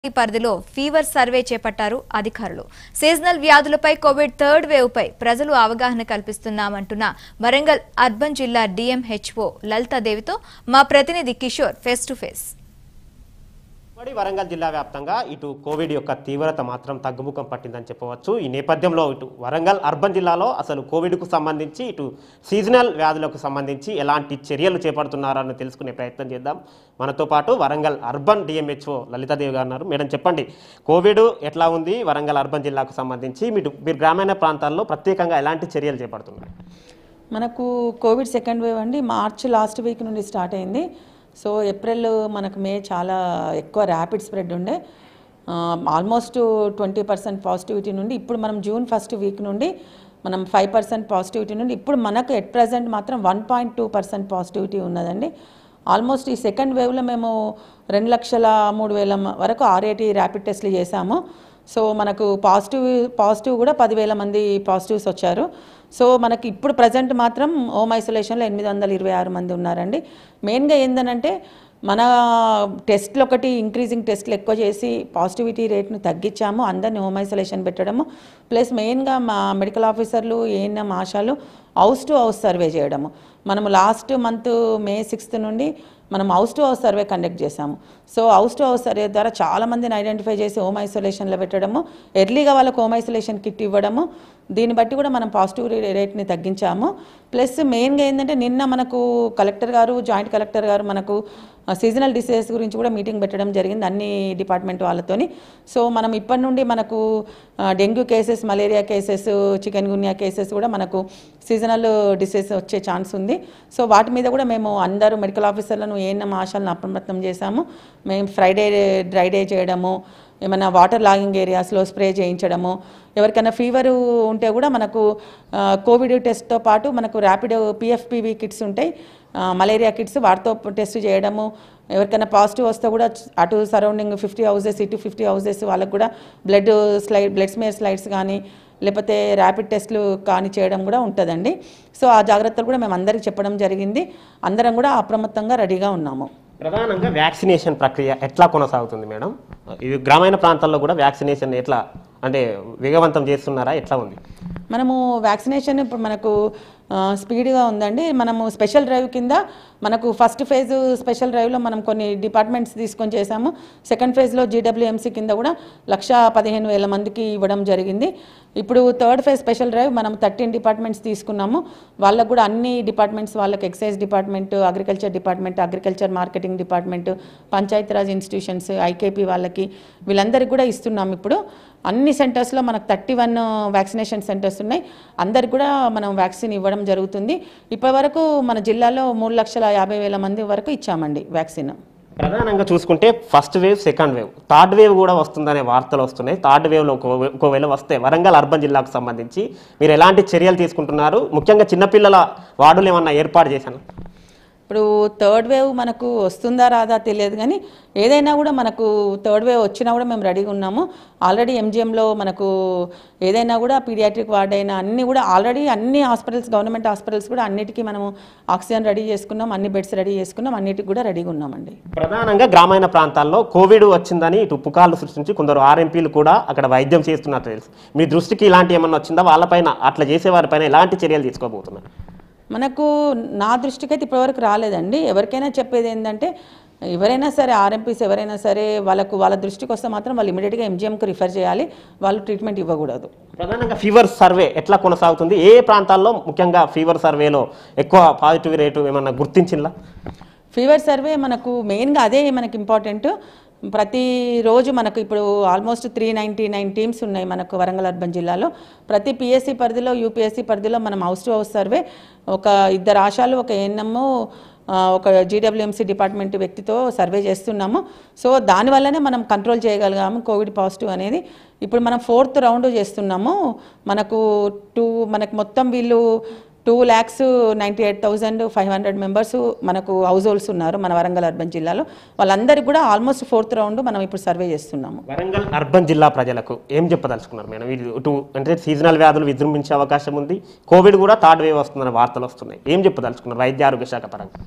ఈ పరిధిలో fever survey చేపట్టారు అధికారులు సీజనల్ వ్యాధులపై కోవిడ్ థర్డ్ వేవ్ పై ప్రజలు అవగాహన కల్పిస్తున్నామంటున్న వరంగల్ అర్బన్ జిల్లా డిఎంహెచ్ఓ లలితాదేవితో మా ప్రతినిధి కిషోర్ ఫేస్ టు ఫేస్ ఉమ్మడి వరంగల్ జిల్లా వ్యాప్తంగా ఇటు కోవిడ్ యొక్క తీవ్రత మాత్రం తగ్గుముఖం పట్టిందని చెప్పవచ్చు ఈ నేపథ్యంలో ఇటు వరంగల్ అర్బన్ జిల్లాలో అసలు కోవిడ్కు సంబంధించి ఇటు సీజనల్ వ్యాధులకు సంబంధించి ఎలాంటి చర్యలు చేపడుతున్నారని తెలుసుకునే ప్రయత్నం చేద్దాం మనతో పాటు వరంగల్ అర్బన్ డిఎంహెచ్ఓ లలితాదేవి గారు ఉన్నారు మేడం చెప్పండి కోవిడ్ ఎట్లా ఉంది వరంగల్ అర్బన్ జిల్లాకు సంబంధించి మీరు మీరు గ్రామీణ ప్రాంతాల్లో ప్రత్యేకంగా ఎలాంటి చర్యలు చేపడుతున్నారు మనకు కోవిడ్ సెకండ్ వేవ్ అండి మార్చ్ లాస్ట్ వీక్ నుండి స్టార్ట్ అయింది సో ఏప్రిల్ మనకు మే చాలా ఎక్కువ ర్యాపిడ్ స్ప్రెడ్ ఉండే ఆల్మోస్ట్ ట్వంటీ పర్సెంట్ పాజిటివిటీ నుండి ఇప్పుడు మనం జూన్ ఫస్ట్ వీక్ నుండి మనం ఫైవ్ పర్సెంట్ పాజిటివిటీ నుండి ఇప్పుడు మనకు ఎట్ ప్రజెంట్ మాత్రం one point two percent positivity ఉన్నదండి ఆల్మోస్ట్ ఈ సెకండ్ వేవ్లో మేము రెండు లక్షల మూడు వేల మ- వరకు ఆర్ఏటీ ర్యాపిడ్ టెస్ట్లు చేశాము సో మనకు పాజిటివ్ పాజిటివ్ కూడా పదివేల మంది పాజిటివ్స్ వచ్చారు సో మనకి ఇప్పుడు ప్రజెంట్ మాత్రం హోమ్ ఐసోలేషన్లో ఎనిమిది వందల ఇరవై ఆరు మంది ఉన్నారండి మెయిన్గా ఏందనంటే మన టెస్ట్లు ఒకటి ఇంక్రీజింగ్ టెస్ట్లు ఎక్కువ చేసి పాజిటివిటీ రేట్ను తగ్గించాము అందరిని హోమ్ ఐసోలేషన్ పెట్టడము ప్లస్ మెయిన్గా మా మెడికల్ ఆఫీసర్లు ఏఎన్ఎం ఆశాలు హౌస్ టు హౌస్ సర్వే చేయడము మనము లాస్ట్ మంత్ మే సిక్స్త్ నుండి మనం house to house survey conduct చేశాము so house to house survey ద్వారా చాలా మందిని ఐడెంటిఫై చేసి హోమ్ ఐసోలేషన్లో పెట్టడము ఎర్లీగా వాళ్ళకు హోమ్ ఐసోలేషన్ కిట్ ఇవ్వడము దీన్ని బట్టి కూడా మనం పాజిటివ్ రేట్ని తగ్గించాము ప్లస్ మెయిన్గా ఏంటంటే నిన్న మనకు కలెక్టర్ గారు జాయింట్ కలెక్టర్ గారు మనకు సీజనల్ డిసీజెస్ గురించి కూడా మీటింగ్ పెట్టడం జరిగింది అన్ని డిపార్ట్మెంట్ వాళ్ళతోని సో మనం ఇప్పటి నుండి మనకు ఆ, dengue cases malaria cases chikungunya cases కూడా మనకు సీజనల్ డిసీజ్ వచ్చే ఛాన్స్ ఉంది సో వాటి మీద కూడా మేము అందరూ మెడికల్ ఆఫీసర్లను ఏఎన్ఎం ఆశాలను అప్రమత్తం చేశాము మేము ఫ్రైడే డ్రై డే చేయడము ఏమైనా వాటర్ లాగింగ్ ఏరియాస్లో స్ప్రే చేయించడము ఎవరికైనా ఫీవర్ ఉంటే కూడా మనకు ఆ, కోవిడ్ టెస్ట్తో పాటు మనకు ర్యాపిడ్ పిఎఫ్పివి కిట్స్ ఉంటాయి ఆ, మలేరియా కిట్స్ వాటితో టెస్ట్ చేయడము ఎవరికైనా పాజిటివ్ వస్తే కూడా అటు సరౌండింగ్ ఫిఫ్టీ హౌసెస్ ఇటు ఫిఫ్టీ హౌసెస్ వాళ్ళకు కూడా blood slide blood smear slides కానీ లేకపోతే ర్యాపిడ్ టెస్ట్లు కానీ చేయడం కూడా ఉంటుందండి సో ఆ జాగ్రత్తలు కూడా మేము అందరికీ చెప్పడం జరిగింది అందరం కూడా అప్రమత్తంగా రెడీగా ఉన్నాము ప్రధానంగా వ్యాక్సినేషన్ ప్రక్రియ ఎట్లా కొనసాగుతుంది మేడం ఇది గ్రామీణ ప్రాంతాల్లో కూడా వ్యాక్సినేషన్ ఎట్లా అంటే వేగవంతం చేస్తున్నారా ఎట్లా ఉంది మనము వ్యాక్సినేషన్ ఇప్పుడు మనకు ఆ, స్పీడ్గా ఉందండి మనము స్పెషల్ డ్రైవ్ కింద మనకు ఫస్ట్ ఫేజ్ స్పెషల్ డ్రైవ్లో మనం కొన్ని డిపార్ట్మెంట్స్ తీసుకొని చేశాము సెకండ్ ఫేజ్లో జీడబ్ల్యూఎంసీ కింద కూడా లక్ష పదిహేను వేల మందికి ఇవ్వడం జరిగింది ఇప్పుడు థర్డ్ ఫేజ్ స్పెషల్ డ్రైవ్ మనం థర్టీన్ డిపార్ట్మెంట్స్ తీసుకున్నాము వాళ్ళకు కూడా అన్ని డిపార్ట్మెంట్స్ వాళ్ళకి excise department agriculture department agriculture marketing department Panchayati Raj institutions IKP వాళ్ళకి వీళ్ళందరికీ కూడా ఇస్తున్నాం ఇప్పుడు అన్ని సెంటర్స్లో మనకు థర్టీ వన్ వ్యాక్సినేషన్ సెంటర్స్ ఉన్నాయి అందరికి కూడా మనం వ్యాక్సిన్ ఇవ్వడం జరుగుతుంది ఇప్పటివరకు మన జిల్లాలో మూడు లక్షల యాభై వేల మంది వరకు ఇచ్చామండి వ్యాక్సిన్ ప్రధానంగా చూసుకుంటే first wave second wave third wave కూడా వస్తుందనే వార్తలు వస్తున్నాయి థర్డ్ వేవ్లో ఒకవే- ఒకవేళ వస్తే వరంగల్ అర్బన్ జిల్లాకు సంబంధించి మీరు ఎలాంటి చర్యలు తీసుకుంటున్నారు ముఖ్యంగా చిన్నపిల్లల వార్డులు ఏమన్నా ఏర్పాటు చేశాను ఇప్పుడు థర్డ్ వేవ్ మనకు వస్తుందా రాదా తెలియదు కానీ ఏదైనా కూడా మనకు థర్డ్ వేవ్ వచ్చినా కూడా మేము రెడీగా ఉన్నాము ఆల్రెడీ ఎంజిఎంలో మనకు ఏదైనా కూడా పీడియాట్రిక్ వార్డ్ అయినా అన్ని కూడా ఆల్రెడీ అన్ని హాస్పిటల్స్ గవర్నమెంట్ హాస్పిటల్స్ కూడా అన్నిటికీ మనము ఆక్సిజన్ రెడీ చేసుకున్నాం అన్ని బెడ్స్ రెడీ చేసుకున్నాం అన్నిటికి కూడా రెడీగా ఉన్నామండి ప్రధానంగా గ్రామీణ ప్రాంతాల్లో కోవిడ్ వచ్చిందని ఇటు పుకార్లు సృష్టించి కొందరు ఆర్ఎంపీలు కూడా అక్కడ వైద్యం చేస్తున్నట్టు తెలుసు మీ దృష్టికి ఇలాంటి ఏమన్నా వచ్చిందా వాళ్ళపైన అట్లా చేసేవారిపైన ఎలాంటి చర్యలు తీసుకోబోతున్నారు మనకు నా దృష్టికి అయితే ఇప్పటివరకు రాలేదండి ఎవరికైనా చెప్పేది ఏంటంటే ఎవరైనా సరే ఆర్ఎంపీస్ ఎవరైనా సరే వాళ్ళకు వాళ్ళ దృష్టికి వస్తే మాత్రం వాళ్ళు ఇమీడియట్గా ఎంజిఎంకి రిఫర్ చేయాలి వాళ్ళు ట్రీట్మెంట్ ఇవ్వకూడదు ప్రధానంగా ఫీవర్ సర్వే ఎట్లా కొనసాగుతుంది ఏ ప్రాంతాల్లో ముఖ్యంగా ఫీవర్ సర్వేలో ఎక్కువ పాజిటివ్ రేటు ఏమన్నా గుర్తించిందా ఫీవర్ సర్వే మనకు మెయిన్గా అదే మనకి ఇంపార్టెంట్ ప్రతిరోజు మనకు ఇప్పుడు almost three ninety nine teams ఉన్నాయి మనకు వరంగల్ అర్బన్ జిల్లాలో ప్రతి పిఎస్సి పరిధిలో యూపీఎస్సి పరిధిలో మనం హౌస్ టు హౌస్ సర్వే ఒక ఇద్దరు ఆశాలు ఒక ఏఎన్ఎం ఒక జీడబ్ల్యూఎంసీ డిపార్ట్మెంట్ వ్యక్తితో సర్వే చేస్తున్నాము సో దానివల్లనే మనం కంట్రోల్ చేయగలిగాము కోవిడ్ పాజిటివ్ అనేది ఇప్పుడు మనం ఫోర్త్ రౌండ్ చేస్తున్నాము మనకు టూ మనకు మొత్తం వీళ్ళు two lakhs ninety eight thousand five hundred members మనకు హౌస్ హోల్డ్స్ ఉన్నారు మన వరంగల్ అర్బన్ జిల్లాలో వాళ్ళందరికీ కూడా ఆల్మోస్ట్ ఫోర్త్ రౌండ్ మనం ఇప్పుడు సర్వే చేస్తున్నాము వరంగల్ అర్బన్ జిల్లా ప్రజలకు ఏం చెప్పదలుచుకున్నారు మేడం ఇది ఇటు అంటే సీజనల్ వ్యాధులు విజృంభించే అవకాశం ఉంది కోవిడ్ కూడా థర్డ్ వేవ్ వస్తుందన్న వార్తలు వస్తున్నాయి ఏం చెప్పదలుచుకున్నారు వైద్య ఆరోగ్య శాఖ పరంగా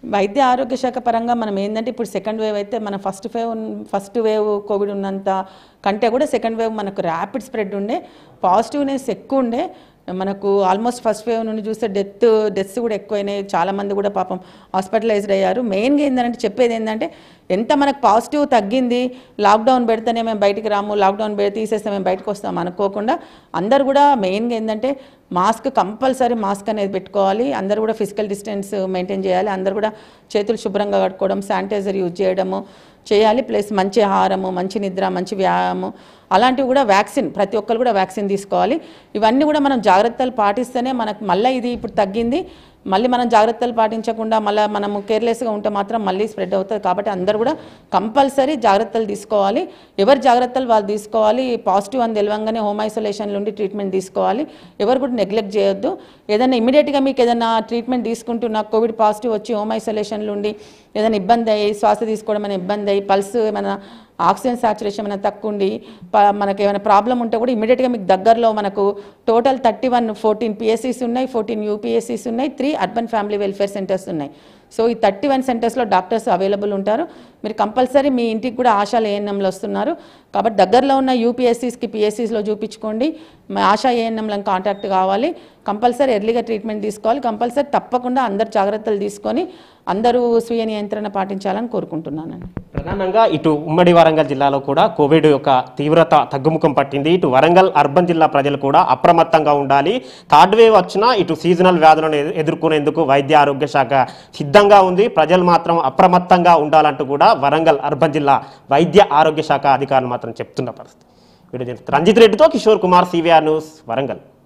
వైద్య ఆరోగ్య శాఖ పరంగా మనం ఏంటంటే ఇప్పుడు సెకండ్ వేవ్ అయితే మన first wave first wave covid ఉన్నంత కంటే కూడా సెకండ్ వేవ్ మనకు ర్యాపిడ్ స్ప్రెడ్ ఉండే పాజిటివ్నెస్ ఎక్కువ ఉండే మనకు ఆల్మోస్ట్ ఫస్ట్ వేవ్ నుండి చూస్తే డెత్ డెత్స్ కూడా ఎక్కువైనాయి చాలామంది కూడా పాపం హాస్పిటలైజ్డ్ అయ్యారు మెయిన్గా ఏంటంటే చెప్పేది ఏంటంటే ఎంత మనకు పాజిటివ్ తగ్గింది లాక్డౌన్ పెడితేనే మేము బయటికి రాము లాక్డౌన్ పెడితే తీసేస్తే మేము బయటకు వస్తాం అనుకోకుండా అందరు కూడా మెయిన్గా ఏంటంటే మాస్క్ కంపల్సరీ మాస్క్ అనేది పెట్టుకోవాలి అందరూ కూడా ఫిజికల్ డిస్టెన్స్ మెయింటైన్ చేయాలి అందరూ కూడా చేతులు శుభ్రంగా కట్టుకోవడం శానిటైజర్ యూజ్ చేయడము చేయాలి ప్లస్ మంచి ఆహారము మంచి నిద్ర మంచి వ్యాయామం అలాంటివి కూడా వ్యాక్సిన్ ప్రతి ఒక్కరు కూడా వ్యాక్సిన్ తీసుకోవాలి ఇవన్నీ కూడా మనం జాగ్రత్తలు పాటిస్తేనే మనకు మళ్ళీ ఇది ఇప్పుడు తగ్గింది మళ్ళీ మనం జాగ్రత్తలు పాటించకుండా మళ్ళీ మనము కేర్లెస్గా ఉంటే మాత్రం మళ్ళీ స్ప్రెడ్ అవుతుంది కాబట్టి అందరూ కూడా కంపల్సరీ జాగ్రత్తలు తీసుకోవాలి ఎవరి జాగ్రత్తలు వాళ్ళు తీసుకోవాలి పాజిటివ్ అని తెలియంగానే హోమ్ ఐసోలేషన్ నుండి ట్రీట్మెంట్ తీసుకోవాలి ఎవరు కూడా నెగ్లెక్ట్ చేయొద్దు ఏదైనా ఇమీడియట్గా మీకు ఏదైనా ట్రీట్మెంట్ తీసుకుంటూ నాకు కోవిడ్ పాజిటివ్ వచ్చి హోమ్ ఐసోలేషన్ నుండి ఏదైనా ఇబ్బంది అయ్యి శ్వాస తీసుకోవడం ఏమైనా ఇబ్బంది అయ్యి పల్స్ ఏమైనా ఆక్సిజన్ సాచురేషన్ ఏమైనా తక్కువ ఉండి ప- మనకి ఏమైనా ప్రాబ్లం ఉంటే కూడా ఇమీడియట్గా మీకు దగ్గరలో మనకు టోటల్ థర్టీ వన్ ఫోర్టీన్ పిఎస్సీస్ ఉన్నాయి ఫోర్టీన్ యూపీఎస్సీస్ ఉన్నాయి three urban family welfare centres ఉన్నాయి సో ఈ థర్టీ వన్ సెంటర్స్లో డాక్టర్స్ అవైలబుల్ ఉంటారు మీరు కంపల్సరీ మీ ఇంటికి కూడా ఆశాలు ఏఎన్ఎంలు వస్తున్నారు కాబట్టి దగ్గరలో ఉన్న యూపీఎస్సీస్కి పిఎస్సీస్లో చూపించుకోండి మా ఆశా ఏఎన్ఎంలను కాంటాక్ట్ కావాలి కంపల్సరీ ఎర్లీగా ట్రీట్మెంట్ తీసుకోవాలి కంపల్సరీ తప్పకుండా అందరు జాగ్రత్తలు తీసుకొని అందరూ స్వీయ నియంత్రణ పాటించాలని కోరుకుంటున్నానండి ప్రధానంగా ఇటు ఉమ్మడి వరంగల్ జిల్లాలో కూడా కోవిడ్ యొక్క తీవ్రత తగ్గుముఖం పట్టింది ఇటు వరంగల్ అర్బన్ జిల్లా ప్రజలు కూడా అప్రమత్తంగా ఉండాలి థర్డ్ వేవ్ వచ్చినా ఇటు సీజనల్ వ్యాధులను ఎదు- ఎదుర్కొనేందుకు వైద్య ఆరోగ్య శాఖ సిద్ధంగా ఉంది ప్రజలు మాత్రం అప్రమత్తంగా ఉండాలంటూ కూడా వరంగల్ అర్బన్ జిల్లా వైద్య ఆరోగ్య శాఖ అధికారులు మాత్రం చెప్తున్న పరిస్థితి వీడియో రంజిత్ రెడ్డితో కిషోర్ కుమార్ సివిఆర్ న్యూస్ వరంగల్